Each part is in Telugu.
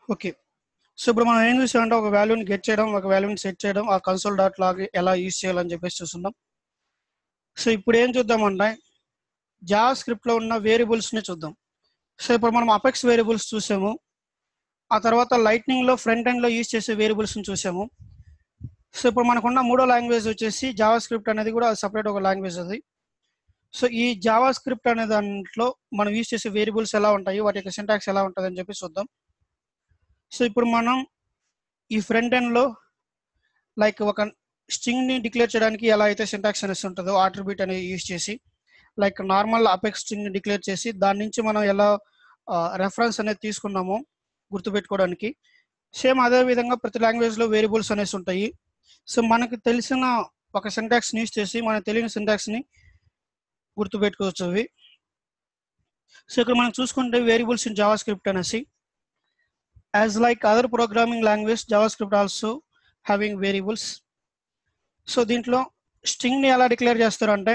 ఓకే సో ఇప్పుడు మనం ఏం చూసామంటే ఒక వాల్యూని గెట్ చేయడం ఒక వాల్యూని సెట్ చేయడం ఆ కన్సోల్ డాట్ లాగ్ ఎలా యూజ్ చేయాలని చెప్పేసి చూస్తున్నాం సో ఇప్పుడు ఏం చూద్దామంటే జావా స్క్రిప్ట్లో ఉన్న వేరియబుల్స్ని చూద్దాం సో ఇప్పుడు మనం అపెక్స్ వేరియబుల్స్ చూసాము ఆ తర్వాత లైట్నింగ్లో ఫ్రంట్ ఎండ్లో యూజ్ చేసే వేరియబుల్స్ని చూసాము సో ఇప్పుడు మనకున్న మూడో లాంగ్వేజ్ వచ్చేసి జావా స్క్రిప్ట్ అనేది కూడా సపరేట్ ఒక లాంగ్వేజ్ అది సో ఈ జావా స్క్రిప్ట్ అనే దాంట్లో మనం యూజ్ చేసే వేరియబుల్స్ ఎలా ఉంటాయి వాటి యొక్క సింటాక్స్ ఎలా ఉంటుంది అని చెప్పి చూద్దాం సో ఇప్పుడు మనం ఈ ఫ్రంట్ ఎండ్లో లైక్ ఒక స్ట్రింగ్ని డిక్లేర్ చేయడానికి ఎలా అయితే సింటాక్స్ అనేసి ఉంటుందో ఆట్రిబ్యూట్ అనేది యూజ్ చేసి లైక్ నార్మల్ అపెక్స్ స్ట్రింగ్ని డిక్లేర్ చేసి దాని నుంచి మనం ఎలా రెఫరెన్స్ అనేది తీసుకున్నామో గుర్తుపెట్టుకోవడానికి సేమ్ అదే విధంగా ప్రతి లాంగ్వేజ్లో వేరియబుల్స్ అనేసి ఉంటాయి సో మనకు తెలిసిన ఒక సింటాక్స్ని యూజ్ చేసి మనకు తెలియని సింటాక్స్ని గుర్తుపెట్టుకోవచ్చు అవి సో ఇక్కడ మనం చూసుకుంటే వేరియబుల్స్ ఇన్ జావా స్క్రిప్ట్ అనేసి as like other programming language JavaScript also having variables so దీంట్లో స్ట్రింగ్ని ఎలా డిక్లేర్ చేస్తారంటే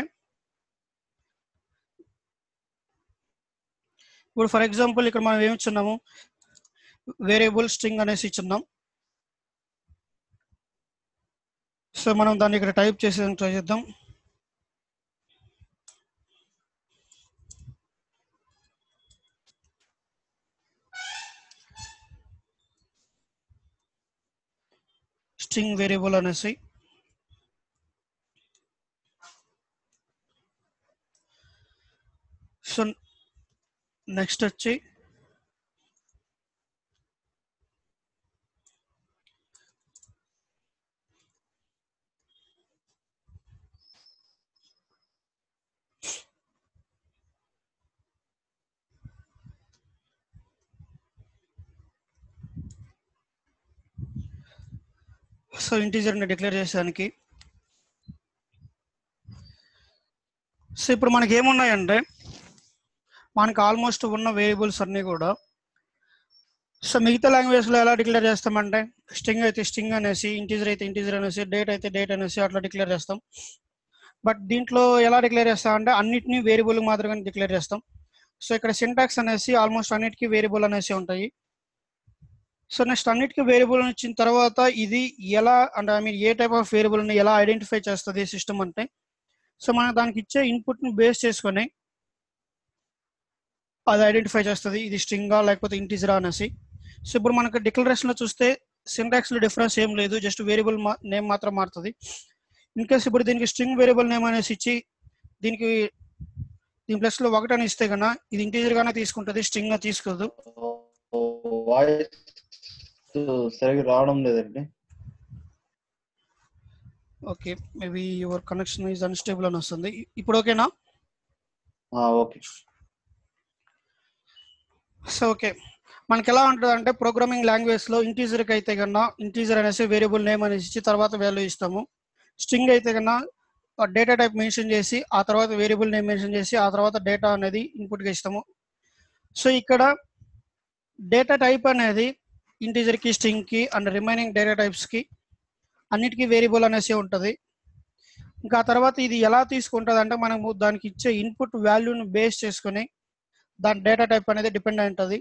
ఇప్పుడు ఫర్ ఎగ్జాంపుల్ ఇక్కడ మనం ఏమి ఇచ్చున్నాము వేరియబుల్ స్ట్రింగ్ అనేసి ఇచ్చున్నాం సో మనం దాన్ని ఇక్కడ టైప్ చేసి ట్రై చేద్దాం స్ట్రింగ్ వేరియబుల్ అనేసి సో నెక్స్ట్ వచ్చి సో ఇంటీజర్ని డిక్లేర్ చేసేదానికి సో ఇప్పుడు మనకి ఏమున్నాయంటే మనకి ఆల్మోస్ట్ ఉన్న వేరియబుల్స్ అన్నీ కూడా సో మిగతా లాంగ్వేజ్లో ఎలా డిక్లేర్ చేస్తామంటే స్ట్రింగ్ అయితే స్ట్రింగ్ అనేసి ఇంటీజర్ అయితే ఇంటీజర్ అనేసి డేట్ అయితే డేట్ అనేసి అట్లా డిక్లేర్ చేస్తాం బట్ దీంట్లో ఎలా డిక్లేర్ చేస్తామంటే అన్నిటినీ వేరియబుల్ మాత్రమే డిక్లేర్ చేస్తాం సో ఇక్కడ సింటాక్స్ అనేసి ఆల్మోస్ట్ అన్నిటికీ వేరియబుల్ అనేసి ఉంటాయి సో నెక్స్ట్ అన్నిటికీ వేరియబుల్ ఇచ్చిన తర్వాత ఇది ఎలా అంటే I mean a type of వేరియబుల్ని ఎలా ఐడెంటిఫై చేస్తుంది సిస్టమ్ అంటే సో మనం దానికి ఇచ్చే ఇన్పుట్ని బేస్ చేసుకొని అది ఐడెంటిఫై చేస్తుంది ఇది స్ట్రింగా లేకపోతే ఇంటిజరా అనేసి సో ఇప్పుడు మనకు డిక్లరేషన్లో చూస్తే సింటాక్స్లో డిఫరెన్స్ ఏం లేదు జస్ట్ వేరియబుల్ నేమ్ మాత్రం మారుతుంది ఇన్ కేస్ ఇప్పుడు దీనికి స్ట్రింగ్ వేరియబుల్ నేమ్ అనేసి ఇచ్చి దీనికి దీని ప్లస్లో ఒకటి అని ఇస్తే కన్నా ఇది ఇంటీజర్గానే తీసుకుంటుంది స్ట్రింగ్గా తీసుకోదు వాయిస్ సరిగ్గా రావడం లేదండి okay maybe your connection is unstable అని వస్తుంది ఇప్పుడు ఓకేనా ఓకే సో ఓకే మనకి ఎలా ఉంటుంది అంటే ప్రోగ్రామింగ్ లాంగ్వేజ్లో ఇంటీజర్కి అయితే కన్నా ఇంటీజర్ అనేసి వేరియబుల్ నేమ్ అనేసి ఇచ్చి తర్వాత వాల్యూ ఇస్తాము స్ట్రింగ్ అయితే కన్నా డేటా టైప్ మెన్షన్ చేసి ఆ తర్వాత వేరియబుల్ నేమ్ మెన్షన్ చేసి ఆ తర్వాత డేటా అనేది ఇన్పుట్గా ఇస్తాము సో ఇక్కడ డేటా టైప్ అనేది ఇంటీజర్కి స్ట్రింగ్కి అండ్ రిమైనింగ్ డేటా టైప్స్కి అన్నిటికీ వేరియబుల్ అనేసి ఉంటుంది ఇంకా ఆ తర్వాత ఇది ఎలా తీసుకుంటుంది అంటే మనము దానికి ఇచ్చే ఇన్పుట్ వాల్యూని బేస్ చేసుకొని దాని డేటా టైప్ అనేది డిపెండ్ అయి ఉంటుంది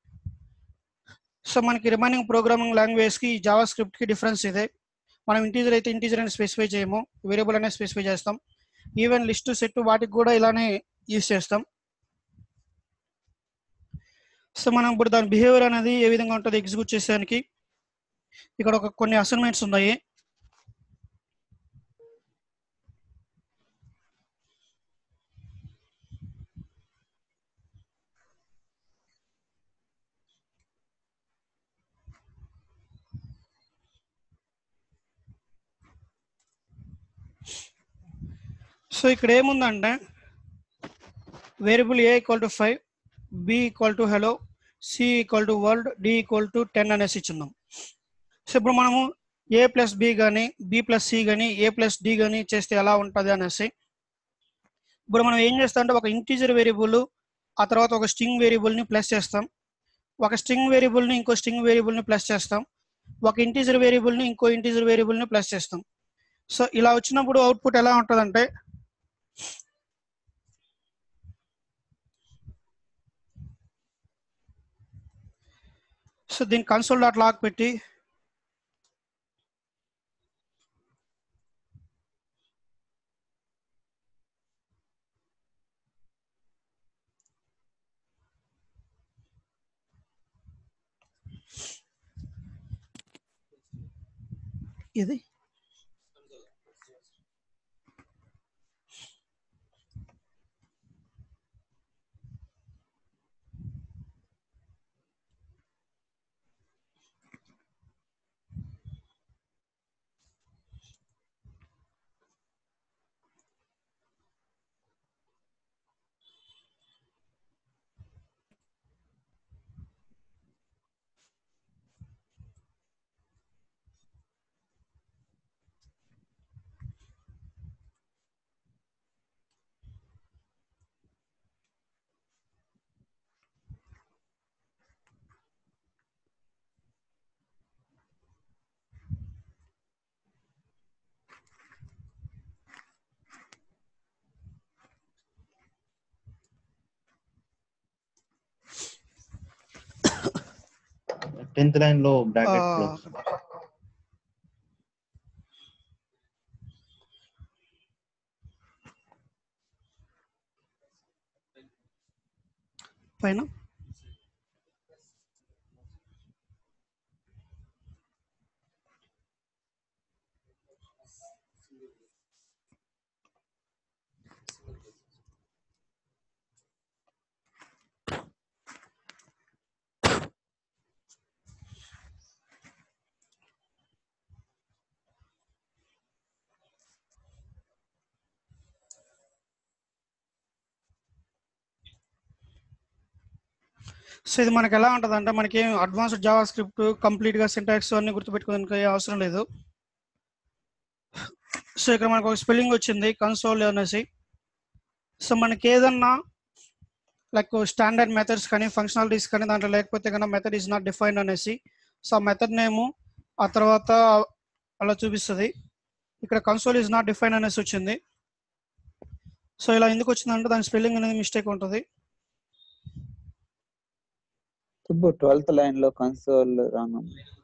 సో మనకి రిమైనింగ్ ప్రోగ్రామింగ్ లాంగ్వేజ్కి జావా స్క్రిప్ట్కి డిఫరెన్స్ ఇదే మనం ఇంటీజర్ అయితే ఇంటీజర్ అని స్పెసిఫై చేయము వేరియబుల్ అనేది స్పెసిఫై చేస్తాం ఈవెన్ లిస్ట్ సెట్ వాటికి కూడా ఇలానే యూస్ చేస్తాం సో మనం ఇప్పుడు దాని బిహేవియర్ అనేది ఏ విధంగా ఉంటుంది ఎగ్జిక్యూట్ చేసేదానికి ఇక్కడ ఒక కొన్ని అసైన్మెంట్స్ ఉన్నాయి సో ఇక్కడ ఏముందంటే variable a equal to five b equal to hello c equal to world d equal to ten అనేసి ఇచ్చిందాం సో ఇప్పుడు మనము ఏ ప్లస్ బి కానీ బి ప్లస్ సి కానీ ఏ ప్లస్ డి కానీ చేస్తే ఎలా ఉంటుంది అనేసి ఇప్పుడు మనం ఏం చేస్తాం అంటే ఒక ఇంటీజర్ వేరియబుల్ ఆ తర్వాత ఒక స్ట్రింగ్ వేరియబుల్ని ప్లస్ చేస్తాం ఒక స్ట్రింగ్ వేరియబుల్ని ఇంకో స్ట్రింగ్ వేరియబుల్ని ప్లస్ చేస్తాం ఒక ఇంటీజర్ వేరియబుల్ని ఇంకో ఇంటీజర్ వేరియబుల్ని ప్లస్ చేస్తాం సో ఇలా వచ్చినప్పుడు అవుట్పుట్ ఎలా ఉంటుందంటే సో దీని కన్సోల్ డాట్ లాక్ పెట్టి ఇది టెన్త్ లైన్ లో బ్రాకెట్ ఆ, లో పైన సో ఇది మనకి ఎలా ఉంటుంది అంటే మనకి అడ్వాన్స్డ్ జావా స్క్రిప్ట్ కంప్లీట్ గా సింటాక్స్ అన్ని గుర్తుపెట్టుకోవడానికి అవసరం లేదు సో ఇక్కడ మనకు ఒక స్పెల్లింగ్ వచ్చింది కన్సోల్ అనేసి సో మనకి ఏదన్నా లైక్ స్టాండర్డ్ మెథడ్స్ కానీ ఫంక్షనాలిటీస్ కానీ దాంట్లో లేకపోతే కన్నా మెథడ్ ఈజ్ నాట్ డిఫైన్డ్ అనేసి సో ఆ మెథడ్ నేము ఆ తర్వాత అలా చూపిస్తుంది ఇక్కడ కన్సోల్ ఈజ్ నాట్ డిఫైన్ అనేసి వచ్చింది సో ఇలా ఎందుకు వచ్చిందంటే దాని స్పెల్లింగ్ అనేది మిస్టేక్ ఉంటుంది సుబ్బు ట్వెల్త్ లైన్ లో కన్సోల్ రాంగ్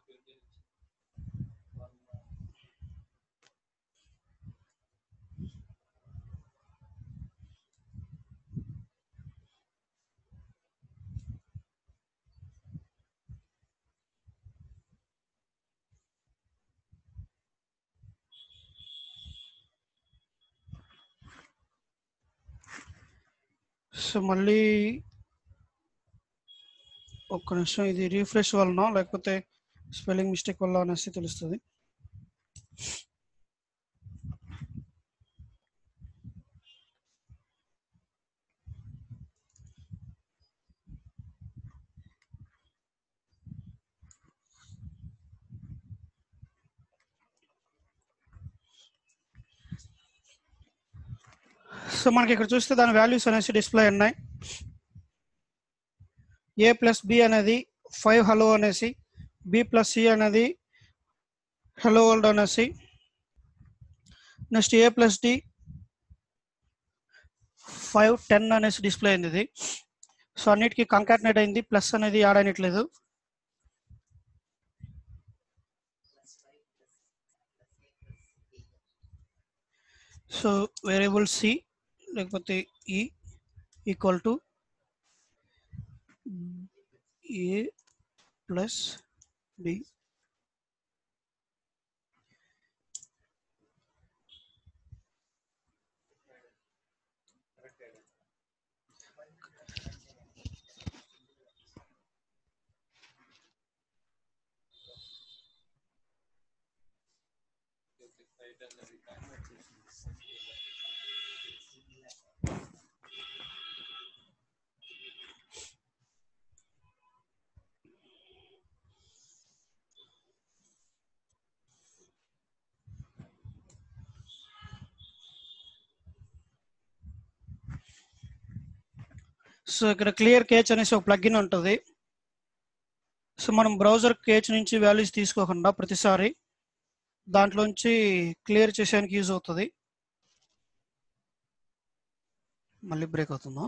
సో మళ్ళీ ఒక్క నిమిషం ఇది రీఫ్రెష్ వలన లేకపోతే స్పెల్లింగ్ మిస్టేక్ వల్ల అనేసి తెలుస్తుంది సో మనకి ఇక్కడ చూస్తే దాని వాల్యూస్ అనేసి డిస్ప్లే ఉన్నాయి ఏ ప్లస్ బి అనేది ఫైవ్ హలో అనేసి బి ప్లస్ సి అనేది హలో వరల్డ్ అనేసి next a plus d five ten అనేసి డిస్ప్లే అయింది ఇది సో అన్నిటికీ కంకాటినేట్ అయింది ప్లస్ అనేది యాడ్ అయినట్లేదు సో వేరియబుల్ సి లేకపోతే e equal to a plus b so ఇక్కడ క్లియర్ కేచ్ అనేసి ఒక ప్లగ్ఇన్ ఉంటుంది సో మనం బ్రౌజర్ కేచ్ నుంచి వాల్యూస్ తీసుకోకుండా ప్రతిసారి దాంట్లోంచి క్లియర్ చేసేందుకు యూజ్ అవుతుంది మళ్ళీ బ్రేక్ అవుతుందా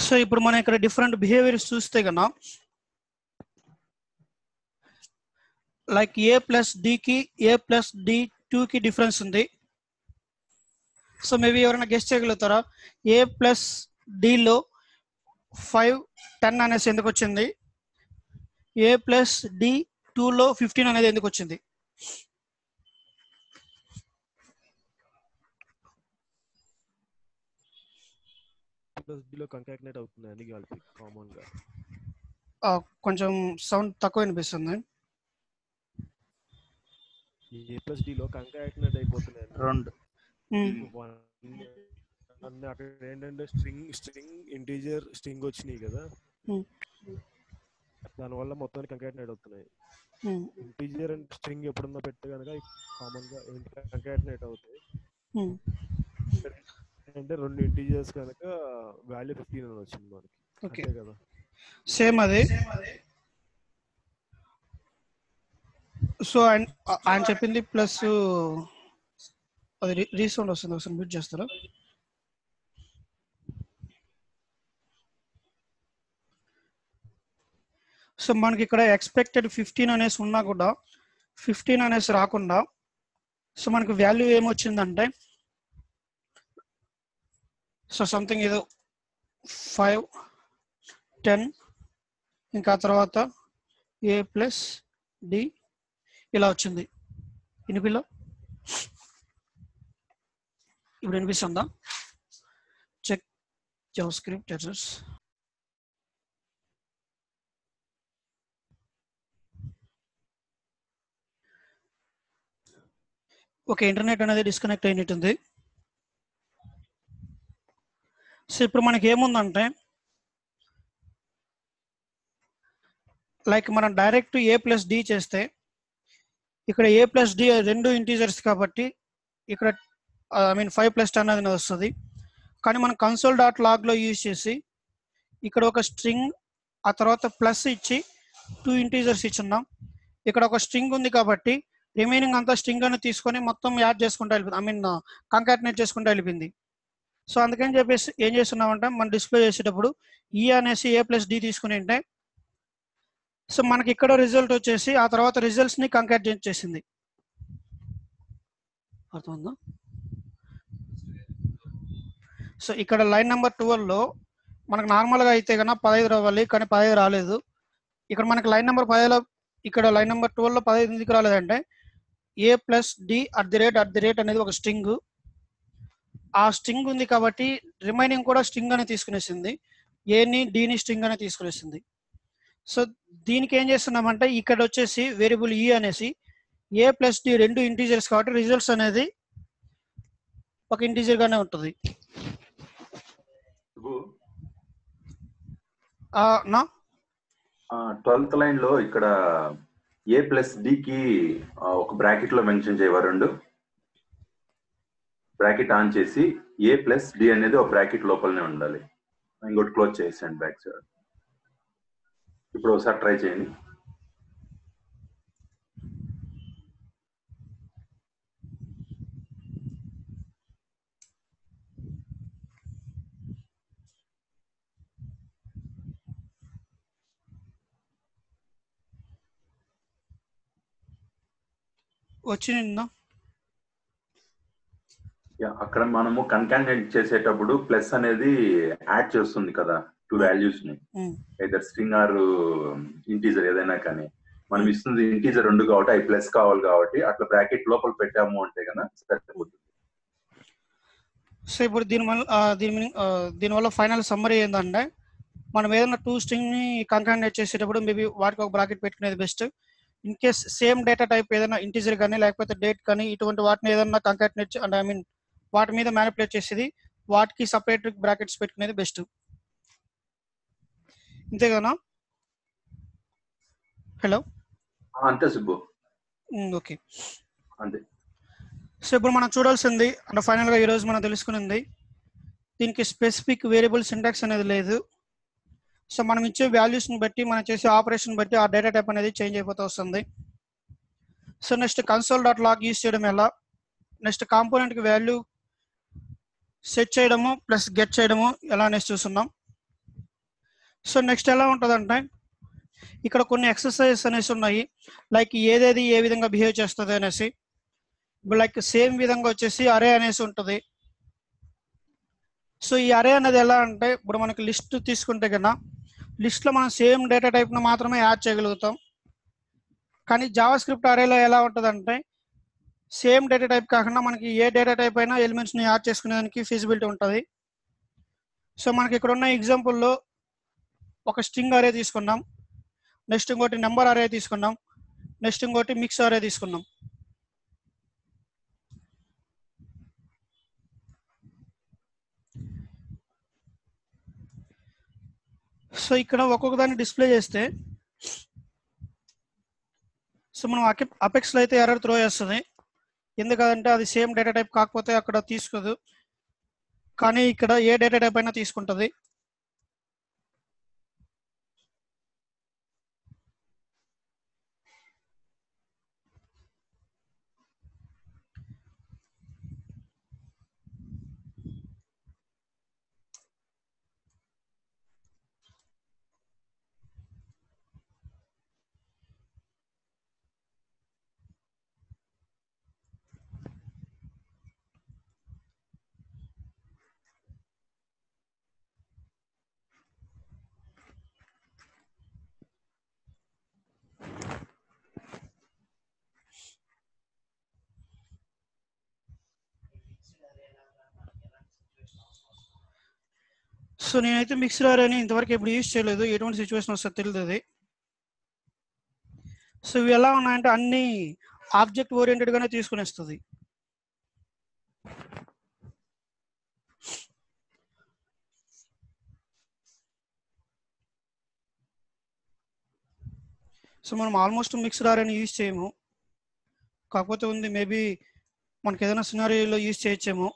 సో ఇప్పుడు మనం ఇక్కడ డిఫరెంట్ బిహేవియర్స్ చూస్తే కన్నా లైక్ ఏ ప్లస్ డికి ఏ ప్లస్ డి టూకి డిఫరెన్స్ ఉంది సో మేబీ ఎవరైనా గెస్ట్ చేయగలుగుతారా ఏ ప్లస్ డిలో ఫైవ్ టెన్ అనేసి ఎందుకు వచ్చింది ఏ ప్లస్ డి టూలో ఫిఫ్టీన్ అనేది ఎందుకు వచ్చింది ప్లస్ బిలో కంకాటినేట్ అవుతుంది అన్ని కలిపి కామన్ గా ఆ, కొంచెం సౌండ్ తక్కువ వినిపిస్తుంది ఏ ప్లస్ డిలో కంకాటినేట్ అయిపోతున్నాయి రెండు ఉమ్, అన్ని అక్కడ ఏంటంటే స్ట్రింగ్ స్ట్రింగ్ ఇంటీజర్ స్ట్రింగ్ వచ్చినాయి కదా Hmm. దానివల్ల మొత్తానికి కంకాటినేట్ అవుతున్నాయి ఉమ్, ఇంటీజర్ అండ్ స్ట్రింగ్ ఎప్పుడన్నా పెడితే కనుక కామన్ గా కంకాటినేట్ అవుతాయి ఉమ్. అంటే రెండు ఇంటీజర్స్ కనుక వాల్యూ ఫిఫ్టీన్ అని వచ్చింది మనకి ఓకే అంతే కదా సేమ్ అది సో ఆయన ఆయన చెప్పింది ప్లస్ అది రీసౌండ్ వస్తుంది ఒకసారి మ్యూట్ చేస్తారా సో మనకి ఇక్కడ ఎక్స్పెక్టెడ్ ఫిఫ్టీన్ అనేసి ఉన్నా కూడా ఫిఫ్టీన్ అనేసి రాకుండా సో మనకి వాల్యూ ఏమొచ్చిందంటే సో సంథింగ్ ఏదో ఫైవ్ టెన్ ఇంకా తర్వాత ఏ ప్లస్ డి ఇలా వచ్చింది వినిపిల్ల ఇప్పుడు వినిపిస్తుందా check JavaScript errors okay internet అనేది డిస్కనెక్ట్ అయినట్టుంది సో ఇప్పుడు మనకి ఏముందంటే లైక్ మనం డైరెక్ట్ ఏ ప్లస్ డి చేస్తే ఇక్కడ ఏ ప్లస్ డి రెండు ఇంటీజర్స్ కాబట్టి ఇక్కడ I mean five plus ten అనేది వస్తుంది కానీ మనం కన్సోల్ డాట్ లాగ్లో యూజ్ చేసి ఇక్కడ ఒక స్ట్రింగ్ ఆ తర్వాత ప్లస్ ఇచ్చి టూ ఇంటీజర్స్ ఇచ్చున్నాం ఇక్కడ ఒక స్ట్రింగ్ ఉంది కాబట్టి రిమైనింగ్ అంతా స్ట్రింగ్ అని తీసుకొని మొత్తం యాడ్ చేసుకుంటూ వెళ్ళిపోయింది ఐ మీన్ కంకాటినేట్ చేసుకుంటూ వెళ్ళిపోయింది సో అందుకని చెప్పేసి ఏం చేస్తున్నామంటే మనం డిస్ప్లే చేసేటప్పుడు ఈ అనేసి ఏ ప్లస్ డి తీసుకుని ఉంటే సో మనకి ఇక్కడ రిజల్ట్ వచ్చేసి ఆ తర్వాత రిజల్ట్స్ ని కంకాట్ చేసింది అర్థమైందా సో ఇక్కడ లైన్ నెంబర్ ట్వెల్వ్ లో మనకు నార్మల్గా అయితే కన్నా పదహైదు రావాలి కానీ పదహైదు రాలేదు ఇక్కడ మనకి లైన్ నెంబర్ పదహైదులో ఇక్కడ లైన్ నెంబర్ ట్వెల్వ్ లో పదహైదు ఎందుకు రాలేదంటే a plus d at the rate at the rate అనేది ఒక స్ట్రింగ్ ఆ స్ట్రింగ్ ఉంది కాబట్టి రిమైనింగ్ కూడా స్ట్రింగ్ అని తీసుకునేసింది ఏని డిని స్ట్రింగ్ అని తీసుకునేసింది సో దీనికి ఏం చేస్తున్నామంటే ఇక్కడ వచ్చేసి వేరియబుల్ ఈ అనేసి ఏ ప్లస్ డి రెండు ఇంటీజర్స్ కాబట్టి రిజల్ట్స్ అనేది ఒక ఇంటీజర్ గానే ఉంటుంది ఆ, నా ట్వెల్త్ లైన్ లో ఇక్కడ ఏ ప్లస్ కి ఆ, ఒక బ్రాకెట్ లో మెన్షన్ చేయవా రెండు బ్రాకెట్ ఆన్ చేసి ఏ ప్లస్ డి అనేది ఒక బ్రాకెట్ లోపలనే ఉండాలి ఇంకోటి క్లోజ్ చేసేయండి బ్యాక్ సైడ్ ఇప్పుడు ఒకసారి ట్రై చేయండి వచ్చి నిన్న యా, అక్కడ మనము కన్కాండెంట్ చేసేటప్పుడు ప్లస్ అనేది యాడ్ చేస్తుంది కదా టూ వాల్యూస్ ని um, either string or integer ఏదైనా కానీ మనం ఇస్తుంది ఇంటీజర్ రెండు కాబట్టి అవి ప్లస్ కావాలి కాబట్టి అట్లా బ్రాకెట్ లోపల పెట్టాము అంటే కనుక సరిపోతుంది సో ఇప్పుడు దీని వల్ల ఆ, దీని meaning, ఆ, దీనివల్ల ఫైనల్ సమ్మరీ ఏంటంటే మనం ఏదైనా టూ స్ట్రింగ్ ని కంకాండేట్ చేసేటప్పుడు మేబీ వాటికి ఒక బ్రాకెట్ పెట్టుకునేది best in case same data type ఏదైనా ఇంటీజర్ కానీ లేకపోతే డేట్ కానీ ఇటువంటి వాటిని ఏదైనా కంకాటినేట్ అంటే ఐ మీన్ వాటి మీద మ్యానిపులేట్ చేసేది వాటికి సపరేట్ బ్రాకెట్స్ పెట్టుకునేది బెస్ట్ ఇంతేగానా హలో ఆ, అంతే సుబ్బు ఓకే అంతే సో ఇప్పుడు మనం చూడాల్సింది అంటే ఫైనల్గా ఈరోజు మనం తెలుసుకునింది దీనికి స్పెసిఫిక్ వేరియబుల్ సింటాక్స్ అనేది లేదు సో మనం ఇచ్చే వాల్యూస్ని బట్టి మనం చేసే ఆపరేషన్ బట్టి ఆ డేటా టైప్ అనేది చేంజ్ అయిపోతూ వస్తుంది so next console dot log use చేయడం ఎలా నెక్స్ట్ కాంపోనెంట్కి వాల్యూ సెట్ చేయడము ప్లస్ గెట్ చేయడము ఎలా అనేసి చూస్తున్నాం సో నెక్స్ట్ ఎలా ఉంటుందంటే ఇక్కడ కొన్ని ఎక్సర్సైజెస్ అనేసి ఉన్నాయి లైక్ ఏదేది ఏ విధంగా బిహేవ్ చేస్తుంది అనేసి ఇప్పుడు లైక్ సేమ్ విధంగా వచ్చేసి అరే అనేసి ఉంటుంది సో ఈ అరే అనేది ఎలా అంటే ఇప్పుడు మనకి లిస్ట్ తీసుకుంటే కన్నా లిస్ట్లో మనం సేమ్ డేటా టైప్ను మాత్రమే యాడ్ చేయగలుగుతాం కానీ జావా స్క్రిప్ట్ అరేలో ఎలా ఉంటుందంటే సేమ్ డేటా టైప్ కాకుండా మనకి ఏ డేటా టైప్ అయినా ఎలిమెంట్స్ని యాడ్ చేసుకునేదానికి ఫీజిబిలిటీ ఉంటుంది సో మనకి ఇక్కడ ఉన్న ఎగ్జాంపుల్లో ఒక స్ట్రింగ్ అరే తీసుకున్నాం నెక్స్ట్ ఇంకోటి నెంబర్ అరే తీసుకున్నాం నెక్స్ట్ ఇంకోటి మిక్స్ అరే తీసుకున్నాం సో ఇక్కడ ఒక్కొక్క దాన్ని డిస్ప్లే చేస్తే సో మనం అపెక్స్లో అయితే ఎర్రర్ త్రో చేస్తుంది ఎందుకంటే అది సేమ్ డేటా టైప్ కాకపోతే అక్కడ తీసుకోదు కానీ ఇక్కడ ఏ డేటా టైప్ అయినా తీసుకుంటుంది సో నేనైతే మిక్సర్ అని ఇంతవరకు ఎప్పుడు యూజ్ చేయలేదు ఎటువంటి సిచ్యువేషన్ వస్తుందో తెలియదు అది సో ఇవి ఎలా ఉన్నాయంటే అన్ని ఆబ్జెక్ట్ ఓరియంటెడ్ గానే తీసుకునేస్తుంది సో మనం ఆల్మోస్ట్ మిక్స్డ్ ఆర్ అని యూజ్ చేయము కాకపోతే ఉంది మేబీ మనకి ఏదైనా సినారీలో యూజ్ చేయొచ్చేమో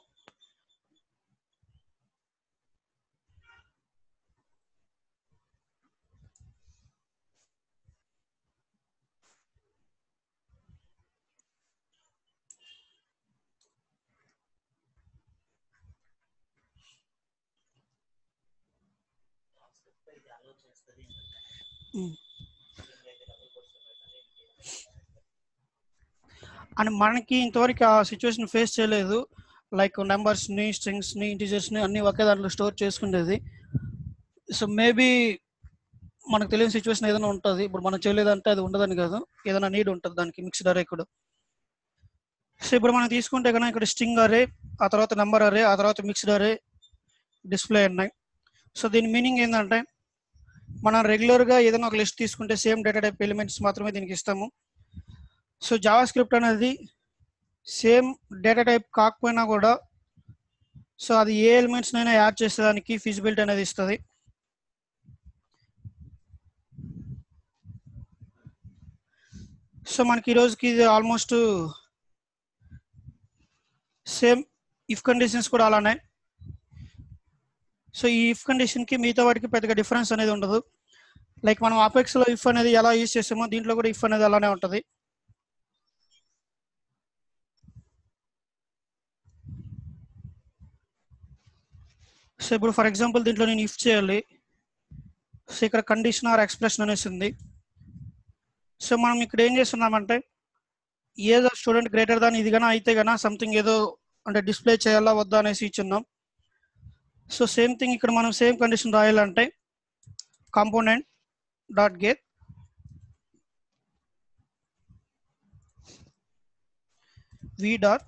అని మనకి ఇంతవరకు ఆ సిచ్యువేషన్ ఫేస్ చేయలేదు లైక్ నెంబర్స్ని స్ట్రింగ్స్ని ఇంటీజర్స్ని అన్ని ఒకే దాంట్లో స్టోర్ చేసుకునేది సో మేబీ మనకు తెలియని సిచ్యువేషన్ ఏదైనా ఉంటుంది ఇప్పుడు మనం చేయలేదంటే అది ఉండదని కాదు ఏదైనా నీడ్ ఉంటుంది దానికి మిక్స్డ్ అరే కూడా సో ఇప్పుడు మనం తీసుకుంటే కనుక ఇక్కడ స్ట్రింగ్ అరే ఆ తర్వాత నెంబర్ అరే ఆ తర్వాత మిక్స్డ్ అరే డిస్ప్లే ఉన్నాయి సో దీని మీనింగ్ ఏంటంటే మనం రెగ్యులర్గా ఏదైనా ఒక లిస్ట్ తీసుకుంటే సేమ్ డేటా టైప్ ఎలిమెంట్స్ మాత్రమే దీనికి ఇస్తాము సో జావా స్క్రిప్ట్ అనేది సేమ్ డేటా టైప్ కాకపోయినా కూడా సో అది ఏ ఎలిమెంట్స్ అయినా యాడ్ చేసేదానికి ఫీజిబిలిటీ అనేది ఇస్తుంది సో మనకి ఈ రోజుకి ఇది ఆల్మోస్ట్ సేమ్ ఇఫ్ కండిషన్స్ కూడా అలానే సో ఈ ఇఫ్ కండిషన్కి మిగతా వాటికి పెద్దగా డిఫరెన్స్ అనేది ఉండదు లైక్ మనం అపెక్స్లో ఇఫ్ అనేది ఎలా యూజ్ చేసామో దీంట్లో కూడా ఇఫ్ అనేది అలానే ఉంటుంది సో ఇప్పుడు ఫర్ ఎగ్జాంపుల్ దీంట్లో నేను ఇఫ్ చేయాలి సో ఇక్కడ కండిషన్ ఆర్ ఎక్స్ప్రెషన్ అనేసి ఉంది సో మనం ఇక్కడ ఏం చేస్తున్నామంటే ఏదో స్టూడెంట్ గ్రేటర్ దాన్ ఇది కానీ అయితే కన్నా సంథింగ్ ఏదో అంటే డిస్ప్లే చేయాలా వద్దా అనేసి ఇచ్చున్నాం సో సేమ్ థింగ్ ఇక్కడ మనం సేమ్ కండిషన్ రాయాలంటే component dot get v dot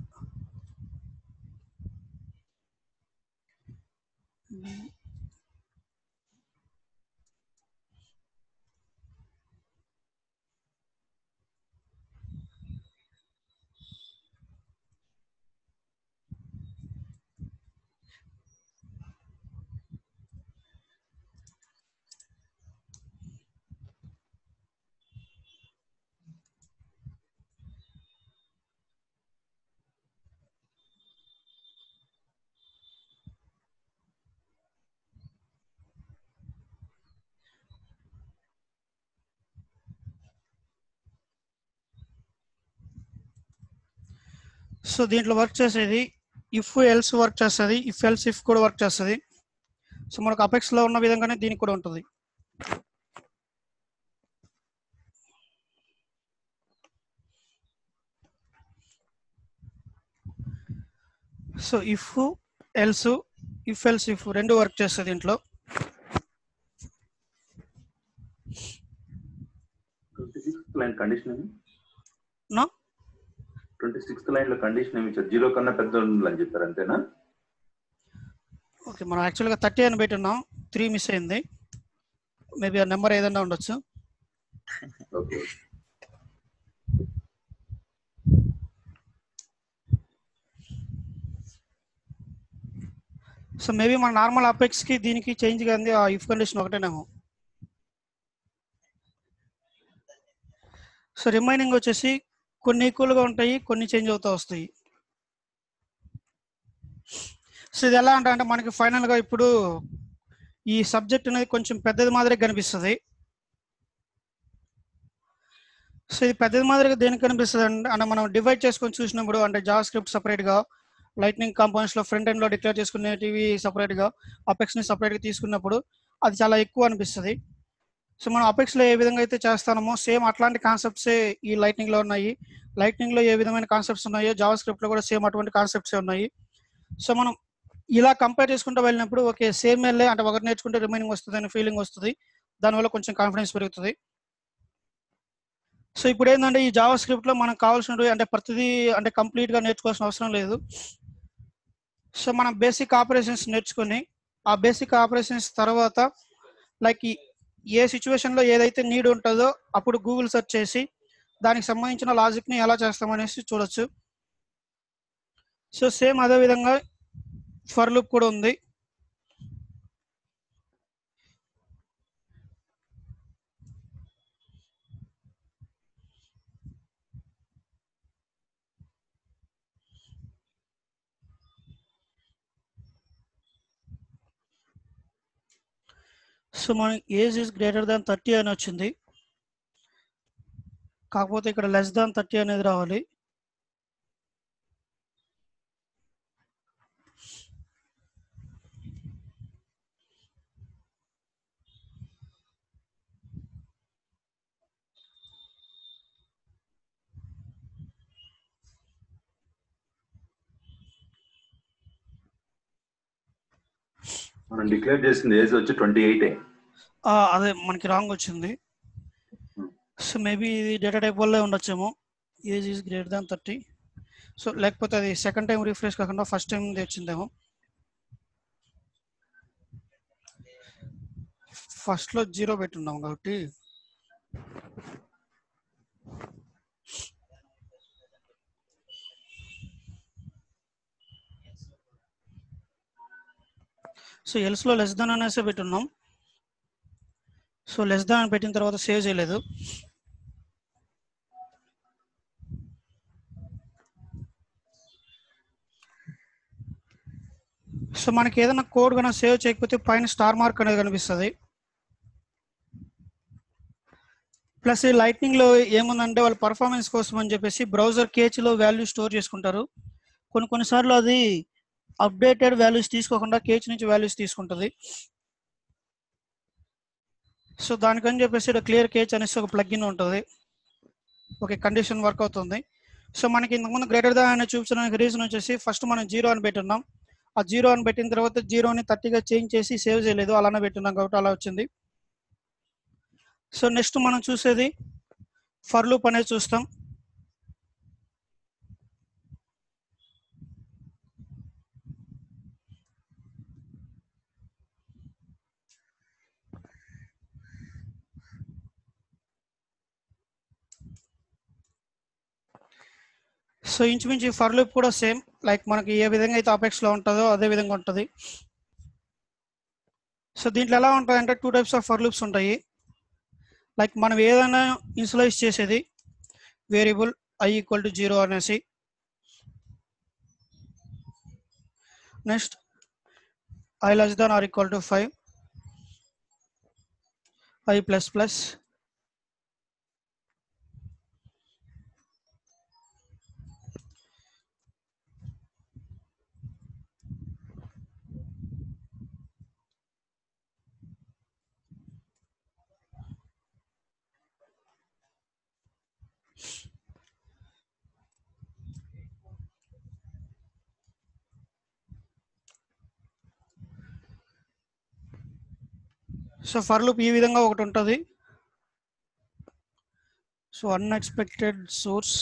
so దీంట్లో వర్క్ చేసేది ఇఫ్ ఎల్స్ వర్క్ చేస్తుంది ఇఫ్ ఎల్స్ ఇఫ్ కూడా వర్క్ చేస్తుంది సో మనకు అపెక్స్లో ఉన్న విధంగానే దీనికి కూడా ఉంటుంది so if else if else if రెండు వర్క్ చేస్తుంది దీంట్లో ట్వంటీ సిక్స్త్ లైన్ కండిషన్ ఏమి No? ట్వంటీ సిక్స్త్ లైన్ లో కండిషన్ ఏమి ఇచ్చారు జీరో కన్నా పెద్ద ఉండాలని చెప్పారు అంతేనా ఓకే మనం యాక్చువల్గా థర్టీ అని పెట్టున్నాం త్రీ మిస్ అయింది మేబీ ఆ నెంబర్ ఏదైనా ఉండొచ్చు ఓకే సో మేబీ మన నార్మల్ అపెక్స్ కి దీనికి చేంజ్ కానీ ఆ ఇఫ్ కండిషన్ ఒకటేనేమో సో రిమైనింగ్ వచ్చేసి కొన్ని ఈక్వల్ గా ఉంటాయి కొన్ని చేంజ్ అవుతూ వస్తాయి సో ఇది ఎలా అంటే అంటే మనకి ఫైనల్ గా ఇప్పుడు ఈ సబ్జెక్ట్ అనేది కొంచెం పెద్దది మాదిరిగా కనిపిస్తుంది సో ఇది పెద్దది మాదిరిగా దేనికి కనిపిస్తుంది అంటే అంటే మనం డివైడ్ చేసుకొని చూసినప్పుడు అంటే జావా స్క్రిప్ట్ సపరేట్ గా లైట్నింగ్ కాంపోనెంట్స్ లో ఫ్రంట్ ఎండ్ లో డిక్లేర్ చేసుకునేటివి సపరేట్ గా అపెక్స్ ని సపరేట్ గా తీసుకున్నప్పుడు అది చాలా ఎక్కువ అనిపిస్తుంది సో మనం అపెక్స్ లో ఏ విధంగా అయితే చేస్తామో సేమ్ అట్లాంటి కాన్సెప్ట్స్ ఈ లైట్నింగ్ లో ఉన్నాయి లైట్నింగ్ లో ఏ విధమైన కాన్సెప్ట్స్ ఉన్నాయో జావా స్క్రిప్ట్ లో కూడా సేమ్ అటువంటి కాన్సెప్ట్స్ ఉన్నాయి సో మనం ఇలా కంపేర్ చేసుకుంటూ వెళ్ళినప్పుడు ఓకే సేమ్ వెళ్ళే అంటే ఒకటి నేర్చుకుంటే రిమైనింగ్ వస్తుంది అనే ఫీలింగ్ వస్తుంది దానివల్ల కొంచెం కాన్ఫిడెన్స్ పెరుగుతుంది సో ఇప్పుడు ఏంటంటే ఈ జావా స్క్రిప్ట్ లో మనకు కావాల్సినవి అంటే ప్రతిదీ అంటే కంప్లీట్ గా నేర్చుకోవాల్సిన అవసరం లేదు సో మనం బేసిక్ ఆపరేషన్స్ నేర్చుకుని ఆ బేసిక్ ఆపరేషన్స్ తర్వాత లైక్ ఏ సిచ్యువేషన్ లో ఏదైతే నీడ్ ఉంటుందో అప్పుడు గూగుల్ సెర్చ్ చేసి దానికి సంబంధించిన లాజిక్ ని ఎలా చేస్తామనేసి చూడొచ్చు సో సేమ్ అదే విధంగా ఫర్ లుక్ కూడా ఉంది సో మన age is greater than thirty అని వచ్చింది కాకపోతే ఇక్కడ లెస్ దాన్ థర్టీ అనేది రావాలి మనం డిక్లేర్ చేసింది ఏజ్ వచ్చి ట్వంటీ ఎయిట్ ఆ, అదే మనకి రాంగ్ వచ్చింది సో మేబీ ఇది డేటా టైప్ వల్లే ఉండొచ్చేమో age is greater than thirty so లేకపోతే అది సెకండ్ టైం రిఫ్రెష్ కాకుండా ఫస్ట్ టైం వచ్చిందేమో ఫస్ట్లో జీరో పెట్టున్నాం కాబట్టి సో ఎల్స్లో లెస్ దాన్ అనేసి పెట్టున్నాం సో లెస్ దాన్ అని పెట్టిన తర్వాత సేవ్ చేయలేదు సో మనకి ఏదైనా కోడ్ కనుక సేవ్ చేయకపోతే పైన స్టార్ మార్క్ అనేది కనిపిస్తుంది ప్లస్ ఈ లైట్నింగ్ లో ఏముందంటే వాళ్ళ పర్ఫార్మెన్స్ కోసం అని చెప్పేసి బ్రౌజర్ కేచ్ లో వాల్యూ స్టోర్ చేసుకుంటారు కొన్ని కొన్నిసార్లు అది అప్డేటెడ్ వాల్యూస్ తీసుకోకుండా కేచ్ నుంచి వాల్యూస్ తీసుకుంటుంది సో దానికని చెప్పేసి ఇక్కడ క్లియర్ కేచ్ అనేసి ఒక ప్లగ్ఇన్ ఉంటుంది ఓకే కండిషన్ వర్క్ అవుతుంది సో మనకి ఇంతకుముందు గ్రేటర్ దాన్ అని చూపించడానికి రీజన్ వచ్చేసి ఫస్ట్ మనం జీరో అని పెట్టున్నాం ఆ జీరో అని పెట్టిన తర్వాత జీరోని థర్టీగా చేంజ్ చేసి సేవ్ చేయలేదు అలానే పెట్టున్నాం కాబట్టి అలా వచ్చింది సో నెక్స్ట్ మనం చూసేది ఫర్ లూప్ అనేది చూస్తాం సో ఇంచుమించు ఫర్ లూప్ కూడా సేమ్ లైక్ మనకి ఏ విధంగా అయితే అపెక్స్ లో ఉంటుందో అదే విధంగా ఉంటుంది సో దీంట్లో ఎలా ఉంటుంది అంటే two types of for loops ఉంటాయి లైక్ మనం ఏదైనా ఇన్సులైజ్ చేసేది variable i equal to zero అనేసి next i less than or equal to five i plus plus so for loop ఈ విధంగా ఒకటి ఉంటుంది so unexpected source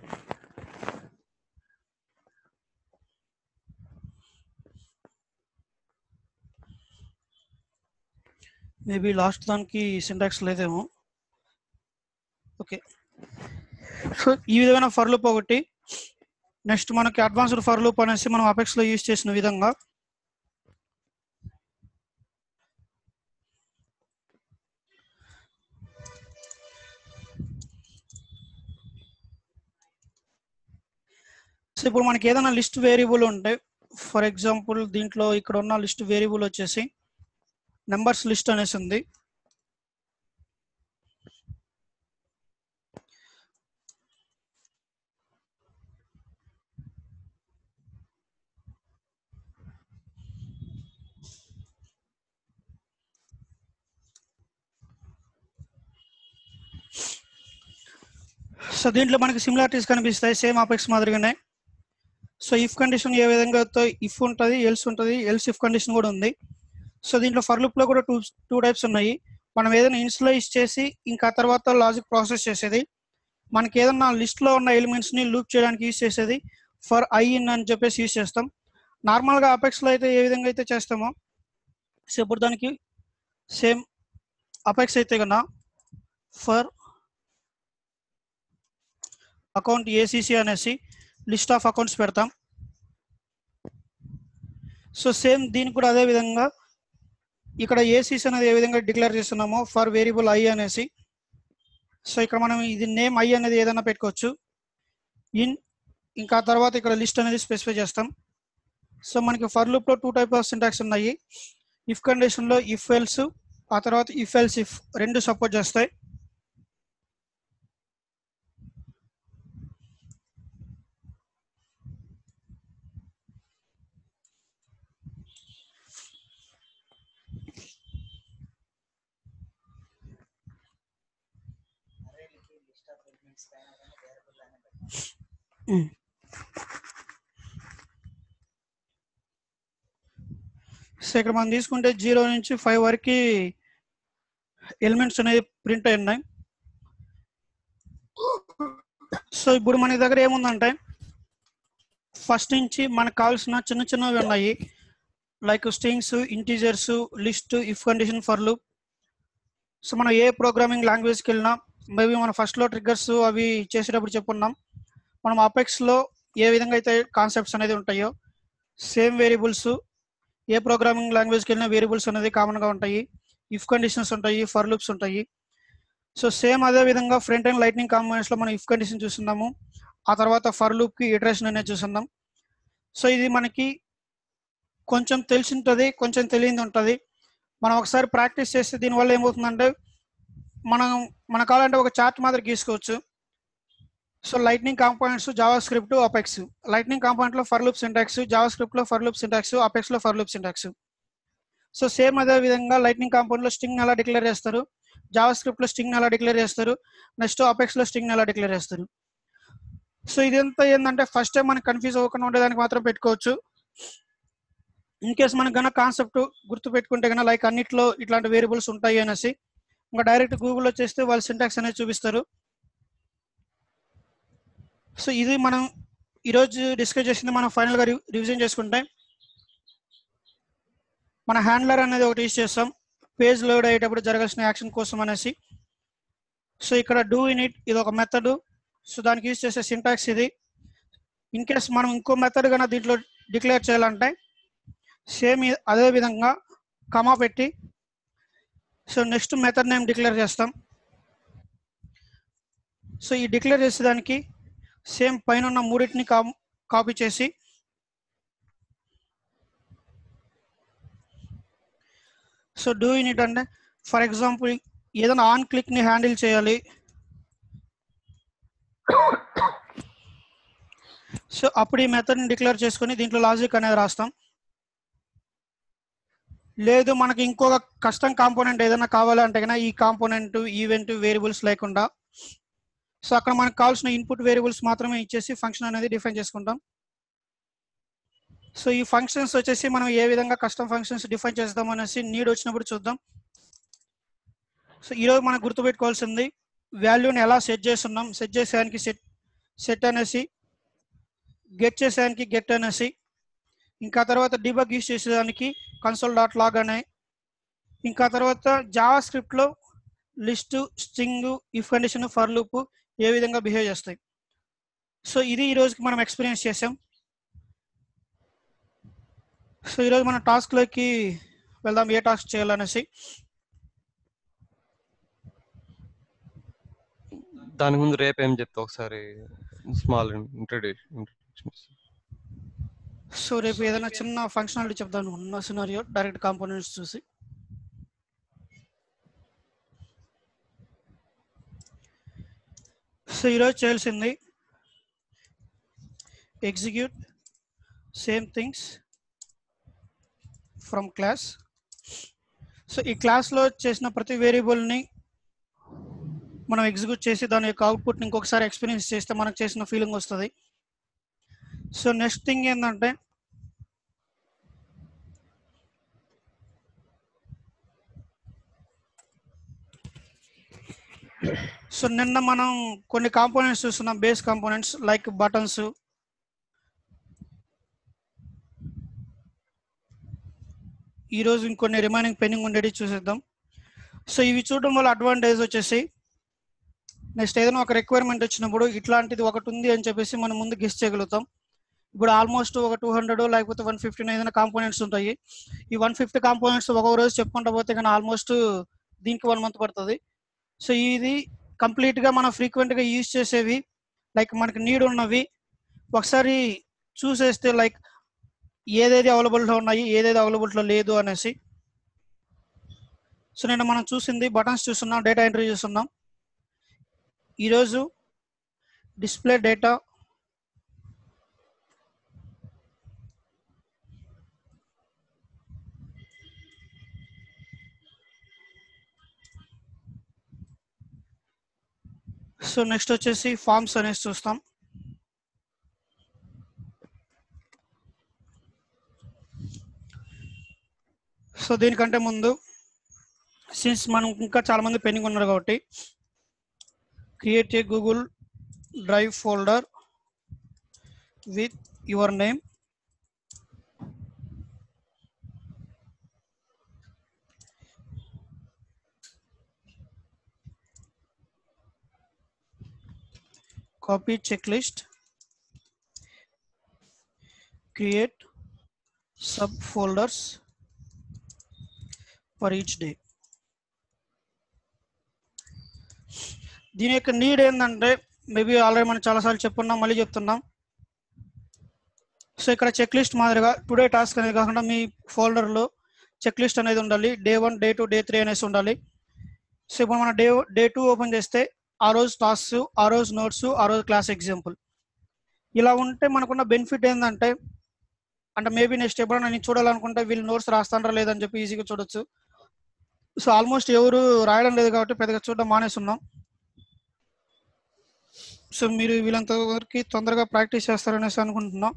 maybe last దానికి సింటాక్స్ లేదేమో ఓకే సో ఈ విధమైన ఫర్ లూప్ ఒకటి నెక్స్ట్ మనకి అడ్వాన్స్డ్ ఫర్ లూప్ అనేసి మనం అపెక్స్ లో యూజ్ చేసిన విధంగా సో ఇప్పుడు మనకి ఏదైనా లిస్ట్ వేరియబుల్ ఉంటే ఫర్ ఎగ్జాంపుల్ దీంట్లో ఇక్కడ ఉన్న లిస్ట్ వేరియబుల్ వచ్చేసి నెంబర్స్ లిస్ట్ అనేసి ఉంది సో దీంట్లో మనకి సిమిలారిటీస్ కనిపిస్తాయి సేమ్ ఆపెక్స్ మాదిరిగానే సో ఇఫ్ కండిషన్ ఏ విధంగా ఇఫ్ ఉంటుంది ఎల్స్ ఉంటుంది ఎల్స్ ఇఫ్ కండిషన్ కూడా ఉంది సో దీంట్లో ఫర్ లూప్ లో కూడా టూ టూ టైప్స్ ఉన్నాయి మనం ఏదైనా ఇన్స్లైజ్ చేసి ఇంకా తర్వాత లాజిక్ ప్రాసెస్ చేసేది మనకి ఏదైనా లిస్ట్ లో ఉన్న ఎలిమెంట్స్ ని లూప్ చేయడానికి యూజ్ చేసేది ఫర్ ఐ ఇన్ అని చెప్పేసి యూజ్ చేస్తాం నార్మల్ గా అపెక్స్ లో అయితే ఏ విధంగా అయితే చేస్తామో సో ఇప్పుడు దానికి సేమ్ అపెక్స్ అయితే కన్నా ఫర్ అకౌంట్ ఏసీసీ అనేసి లిస్ట్ ఆఫ్ అకౌంట్స్ పెడతాం సో సేమ్ దీనికి కూడా అదే విధంగా ఇక్కడ ఏసీసీ అనేది ఏ విధంగా డిక్లేర్ చేస్తున్నామో ఫర్ వేరియబుల్ ఐ అనేసి సో ఇక్కడ మనం ఇది నేమ్ ఐ అనేది ఏదైనా పెట్టుకోవచ్చు ఇన్ ఇంకా తర్వాత ఇక్కడ లిస్ట్ అనేది స్పెసిఫై చేస్తాం సో మనకి ఫర్ లూప్లో టూ టైప్ ఆఫ్ సింటాక్స్ ఉన్నాయి ఇఫ్ కండిషన్లో ఇఫ్ ఎల్స్ ఆ తర్వాత ఇఫ్ ఎల్స్ ఇఫ్ రెండు సపోర్ట్ చేస్తాయి సో ఇక్కడ మనం తీసుకుంటే జీరో నుంచి ఫైవ్ వరకు ఎలిమెంట్స్ అనేవి ప్రింట్ అయి ఉన్నాయి సో ఇప్పుడు మన దగ్గర ఏముందంటే ఫస్ట్ నుంచి మనకు కావాల్సిన చిన్న చిన్నవి ఉన్నాయి like strings integers list if condition for loop so మనం ఏ ప్రోగ్రామింగ్ లాంగ్వేజ్కి వెళ్ళినా మేబీ మనం ఫస్ట్లో ట్రిగ్గర్స్ అవి చేసేటప్పుడు చెప్పుకున్నాం మనం అపెక్స్లో ఏ విధంగా అయితే కాన్సెప్ట్స్ అనేది ఉంటాయో సేమ్ వేరియబుల్స్ ఏ ప్రోగ్రామింగ్ లాంగ్వేజ్కి వెళ్ళినా వేరియబుల్స్ అనేది కామన్గా ఉంటాయి ఇఫ్ కండిషన్స్ ఉంటాయి ఫర్ లూప్స్ ఉంటాయి సో సేమ్ అదే విధంగా ఫ్రంట్ అండ్ లైట్నింగ్ కాంబినేషన్లో మనం ఇఫ్ కండిషన్ చూస్తున్నాము ఆ తర్వాత ఫర్ లూప్కి ఇటరేషన్ అనేది చూస్తున్నాం సో ఇది మనకి కొంచెం తెలిసి ఉంటుంది కొంచెం తెలియదు ఉంటుంది మనం ఒకసారి ప్రాక్టీస్ చేస్తే దీనివల్ల ఏమవుతుందంటే మనం మన కావాలంటే ఒక చార్ట్ మాదిరి గీసుకోవచ్చు so lightning components JavaScript Apex lightning component లో for loop syntax JavaScript లో ఫర్ లూప్ సింటాక్స్ అపెక్స్ లో for loop syntax so same అదే విధంగా లైట్నింగ్ కాంపోనెంట్ లో స్ట్రింగ్ ఎలా డిక్లేర్ చేస్తారు జావా స్క్రిప్ట్ లో స్ట్రింగ్ ఎలా డిక్లేర్ చేస్తారు నెక్స్ట్ అపెక్స్ లో స్ట్రింగ్ ఎలా డిక్లేర్ చేస్తారు సో ఇదంతా ఏంటంటే ఫస్ట్ టైం మనకి కన్ఫ్యూజ్ అవ్వకుండా ఉండేదానికి మాత్రం పెట్టుకోవచ్చు ఇన్ కేస్ మనకు గన కాన్సెప్ట్ గుర్తు పెట్టుకుంటే కన్నా లైక్ అన్నిట్లో ఇట్లాంటి వేరియబుల్స్ ఉంటాయి అనేసి ఇంకా డైరెక్ట్ గూగుల్లో చేస్తే వాళ్ళు సింటాక్స్ అనేది చూపిస్తారు సో ఇది మనం ఈరోజు డిస్కస్ చేసింది మనం ఫైనల్గా రివిజన్ చేసుకుంటే మన హ్యాండ్లర్ అనేది ఒకటి యూజ్ చేస్తాం పేజ్ లోడ్ అయ్యేటప్పుడు జరగాల్సిన యాక్షన్ కోసం అనేసి సో ఇక్కడ డూ ఇన్ ఇట్ ఇది ఒక మెథడ్ సో దానికి యూజ్ చేసే సింటాక్స్ ఇది ఇన్ కేస్ మనం ఇంకో మెథడ్ కన్నా దీంట్లో డిక్లేర్ చేయాలంటే సేమ్ అదే విధంగా కమా పెట్టి so next method name declare చేస్తాం సో ఈ డిక్లేర్ చేసేదానికి సేమ్ పైన ఉన్న మూడింటిని కాపీ చేసి సో డూ ఇట్ అంటే ఫర్ ఎగ్జాంపుల్ ఏదైనా ఆన్ క్లిక్ ని హ్యాండిల్ చేయాలి సో అప్పుడు ఈ మెథడ్ని డిక్లేర్ చేసుకొని దీంట్లో లాజిక్ అనేది రాస్తాం లేదు మనకి ఇంకొక కస్టమ్ కాంపోనెంట్ ఏదైనా కావాలంటే కన్నా ఈ కాంపోనెంట్ ఈవెంట్ వేరియబుల్స్ లేకుండా సో అక్కడ మనకు కావాల్సిన ఇన్పుట్ వేరియబుల్స్ మాత్రమే ఇచ్చేసి ఫంక్షన్ అనేది డిఫైన్ చేసుకుంటాం సో ఈ ఫంక్షన్స్ వచ్చేసి మనం ఏ విధంగా కస్టమ్ ఫంక్షన్స్ డిఫైన్ చేస్తాం అనేసి నీడ్ వచ్చినప్పుడు చూద్దాం సో ఈరోజు మనం గుర్తుపెట్టుకోవాల్సింది వాల్యూని ఎలా సెట్ చేస్తున్నాం సెట్ చేసేదానికి సెట్ సెట్ అనేసి గెట్ చేసేదానికి గెట్ అనేసి ఇంకా తర్వాత డిబగ్ యూస్ చేసేదానికి కన్సోల్ డాట్ లాగ్ అనే ఇంకా తర్వాత జావా స్క్రిప్ట్లో list string if condition for loop ఏ విధంగా బిహేవ్ చేస్తాయి సో ఇది ఈ రోజుకి మనం ఎక్స్పీరియన్స్ చేసాం సో ఈరోజు మన టాస్క్లోకి వెళ్దాం ఏ టాస్క్ చేయాలనేసి దానికి ముందు రేపు ఏం చెప్తా ఒకసారి స్మాల్ ఇంట్రడ్యూషన్ సో రేపు ఏదైనా చిన్న ఫంక్షనాలిటీ చెప్దాం అనుకుంటున్నా సినారియో డైరెక్ట్ కాంపోనెంట్స్ చూసి సో ఈరోజు చేయాల్సింది execute same things from class so ఈ క్లాస్లో చేసిన ప్రతి వేరియబుల్ని మనం ఎగ్జిక్యూట్ చేసి దాని యొక్క అవుట్పుట్ని ఇంకొకసారి ఎక్స్పీరియన్స్ చేస్తే మనకు చేసిన ఫీలింగ్ వస్తుంది సో నెక్స్ట్ థింగ్ ఏంటంటే సో నిన్న మనం కొన్ని కాంపోనెంట్స్ చూస్తున్నాం బేస్ కాంపోనెంట్స్ లైక్ బటన్స్ ఈరోజు ఇంకొన్ని రిమైనింగ్ పెండింగ్ ఉండేవి చూసేద్దాం సో ఇవి చూడడం వల్ల అడ్వాంటేజ్ వచ్చేసి నెక్స్ట్ ఏదైనా ఒక రిక్వైర్మెంట్ వచ్చినప్పుడు ఇట్లాంటిది ఒకటి ఉంది అని చెప్పేసి మనం ముందు గెస్ చేయగలుగుతాం ఇప్పుడు ఆల్మోస్ట్ ఒక టూ హండ్రెడ్ లేకపోతే వన్ ఫిఫ్టీ ఏదైనా కాంపోనెంట్స్ ఉంటాయి ఈ వన్ ఫిఫ్టీ కాంపోనెంట్స్ ఒక రోజు చెప్పుకుంటా పోతే కానీ ఆల్మోస్ట్ దీనికి వన్ మంత్ పడుతుంది సో ఇది కంప్లీట్గా మనం ఫ్రీక్వెంట్గా యూజ్ చేసేవి లైక్ మనకి నీడ్ ఉన్నవి ఒకసారి చూసేస్తే లైక్ ఏదేది అవైలబుల్లో ఉన్నాయి ఏదేది అవైలబుల్లో లేదు అనేసి సో నేను మనం చూసింది బటన్స్ చూస్తున్నాం డేటా ఎంట్రీ చూస్తున్నాం ఈరోజు డిస్ప్లే డేటా సో నెక్స్ట్ వచ్చేసి ఫార్మ్స్ అనేసి చూస్తాం సో దీనికంటే ముందు సిన్స్ మనం ఇంకా చాలా మంది పెండింగ్ ఉన్నారు కాబట్టి create a Google drive folder with your name copy checklist create subfolders for each day దీని యొక్క నీడ్ ఏంటంటే మేబీ ఆల్రెడీ మనం చాలాసార్లు చెప్పున్నాం మళ్ళీ చెప్తున్నాం సో ఇక్కడ చెక్ లిస్ట్ మాదిరిగా టుడే టాస్క్ అనేది కాకుండా మీ ఫోల్డర్లో చెక్ లిస్ట్ అనేది ఉండాలి day one day two day three అనేసి ఉండాలి సో ఇప్పుడు మనం డే డే టూ ఓపెన్ చేస్తే ఆ రోజు టాస్క్ ఆ రోజు నోట్స్ ఆ రోజు క్లాస్ ఎగ్జాంపుల్ ఇలా ఉంటే మనకున్న బెనిఫిట్ ఏంటంటే అంటే మేబీ నెక్స్ట్ ఎప్పుడైనా నేను చూడాలనుకుంటే వీళ్ళు నోట్స్ రాస్తారా లేదని చెప్పి ఈజీగా చూడొచ్చు సో ఆల్మోస్ట్ ఎవరు రాయడం లేదు కాబట్టి పెద్దగా చూడడం మానేస్తున్నాం సో మీరు వీళ్ళంత వరకు తొందరగా ప్రాక్టీస్ చేస్తారనేసి అనుకుంటున్నాం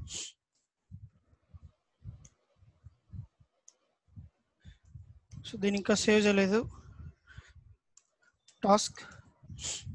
సో దీన్ని ఇంకా సేవ్ చేయలేదు టాస్క్